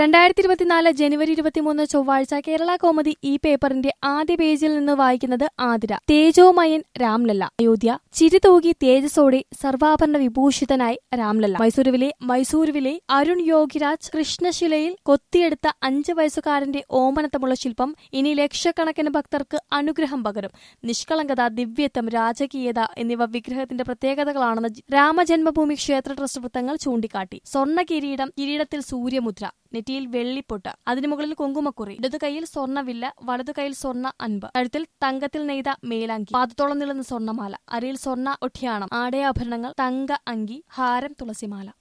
രണ്ടായിരത്തി ഇരുപത്തിനാല് ജനുവരി ഇരുപത്തിമൂന്ന് ചൊവ്വാഴ്ച കേരള കോമഡി ഈ പേപ്പറിന്റെ ആദ്യ പേജിൽ നിന്ന് വായിക്കുന്നത് ആതിര തേജോമയൻ രാംലല്ല അയോധ്യ ചിരിതൂകി തേജസ്സോടെ സർവാഭരണ വിഭൂഷിതനായി രാംലല്ല മൈസൂരുവിലെ മൈസൂരുവിലെ അരുൺ യോഗിരാജ് കൃഷ്ണശിലയിൽ കൊത്തിയെടുത്ത അഞ്ച് വയസ്സുകാരന്റെ ഓമനത്തമുള്ള ശില്പം ഇനി ലക്ഷക്കണക്കിന് ഭക്തർക്ക് അനുഗ്രഹം പകരും നിഷ്കളങ്കത ദിവ്യത്വം രാജകീയത എന്നിവ വിഗ്രഹത്തിന്റെ പ്രത്യേകതകളാണെന്ന് ജ- രാമജന്മഭൂമി ക്ഷേത്ര ട്രസ്റ്റ് വൃത്തങ്ങൾ ചൂണ്ടിക്കാട്ടി സ്വർണ്ണ കിരീടം കിരീടത്തിൽ സൂര്യമുദ്ര നെറ്റിയിൽ വെള്ളിപ്പൊട്ട് അതിനു മുകളിൽ കുങ്കുമക്കുറി ഇടതു കൈയിൽ സ്വർണ്ണവില്ല വലതു കൈയിൽ സ്വർണ്ണ അൻപ് കഴുത്തിൽ തങ്കത്തിൽ നെയ്ത മേലാങ്കി പാദത്തോളം നീളുന്ന സ്വർണ്ണമാല അരയിൽ സ്വർണ്ണ ഒഠ്യാണം ആടയാഭരണങ്ങൾ തങ്ക അങ്കി ഹാരം തുളസിമാല